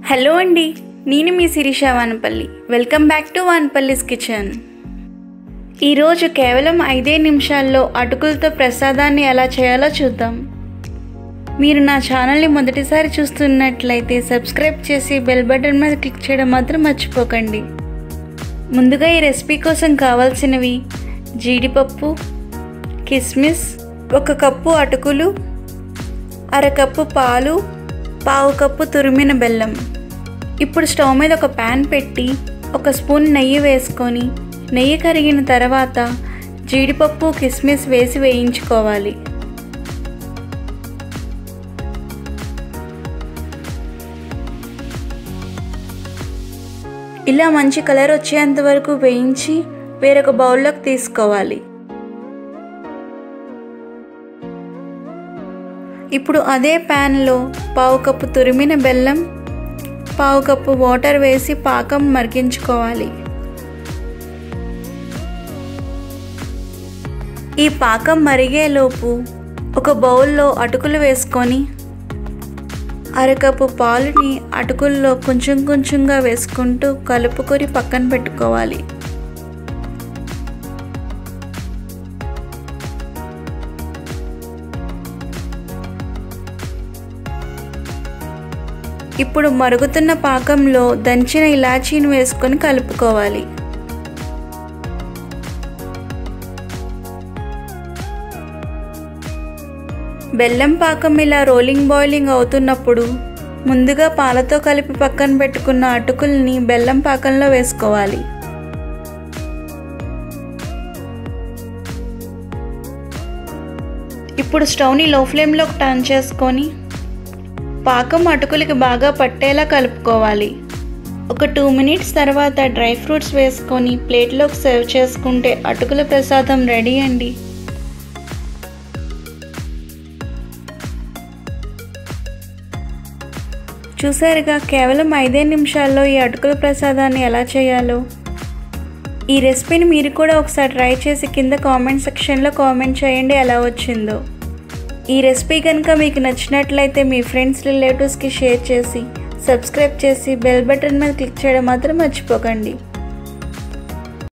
hello అండి నేను మీ Sirisha Vanapalli welcome back to Vanapalli's kitchen ఈరోజు కేవలం ఐదే నిమిషాల్లో అటుకులతో ప్రసాదాన్ని ఎలా చేయాలో చూద్దాం మీరు నా ఛానల్ని మొదటిసారి చూస్తున్నట్లయితే సబ్స్క్రైబ్ చేసి బెల్ బటన్ మీద క్లిక్ చేయడం మాత్రం మర్చిపోకండి ముందుగా ఈ రెసిపీ కోసం కావాల్సినవి జీడిపప్పు కిస్మిస్ ఒక కప్పు అటుకులు అరకప్పు పాలు పావు కప్పు తురిమిన బెల్లం ఇప్పుడు స్టవ్ మీద ఒక ప్యాన్ పెట్టి ఒక స్పూన్ నెయ్యి వేసుకొని నెయ్యి కరిగిన తర్వాత జీడిపప్పు కిస్మిస్ వేసి వేయించుకోవాలి ఇలా మంచి కలర్ వచ్చేంత వరకు వేయించి వేరొక బౌల్లోకి తీసుకోవాలి ఇప్పుడు అదే ప్యాన్లో పావు కప్పు తురిమిన బెల్లం పావు కప్పు వాటర్ వేసి పాకం మరిగించుకోవాలి ఈ పాకం మరిగేలోపు ఒక బౌల్లో అటుకులు వేసుకొని అరకప్పు పాలుని అటుకుల్లో కొంచెం కొంచెంగా వేసుకుంటూ కలుపుకొని పక్కన పెట్టుకోవాలి ఇప్పుడు మరుగుతున్న పాకంలో దంచిన ఇలాచీని వేసుకొని కలుపుకోవాలి బెల్లం పాకం ఇలా రోలింగ్ బాయిలింగ్ అవుతున్నప్పుడు ముందుగా పాలతో కలిపి పక్కన పెట్టుకున్న అటుకుల్ని బెల్లం పాకంలో వేసుకోవాలి ఇప్పుడు స్టవ్ని లో ఫ్లేమ్లోకి టర్న్ చేసుకొని పాకం అటుకులకి బాగా పట్టేలా కలుపుకోవాలి ఒక టూ మినిట్స్ తర్వాత డ్రై ఫ్రూట్స్ వేసుకొని ప్లేట్లోకి సర్వ్ చేసుకుంటే అటుకుల ప్రసాదం రెడీ అండి చూసారుగా కేవలం ఐదే నిమిషాల్లో ఈ అటుకుల ప్రసాదాన్ని ఎలా చేయాలో ఈ రెసిపీని మీరు కూడా ఒకసారి ట్రై చేసి కింద కామెంట్ సెక్షన్లో కామెంట్ చేయండి ఎలా వచ్చిందో ఈ రెసిపీ కనుక మీకు నచ్చినట్లయితే మీ ఫ్రెండ్స్ రిలేటివ్స్కి షేర్ చేసి సబ్స్క్రైబ్ చేసి బెల్ బటన్ మీద క్లిక్ చేయడం మాత్రం మర్చిపోకండి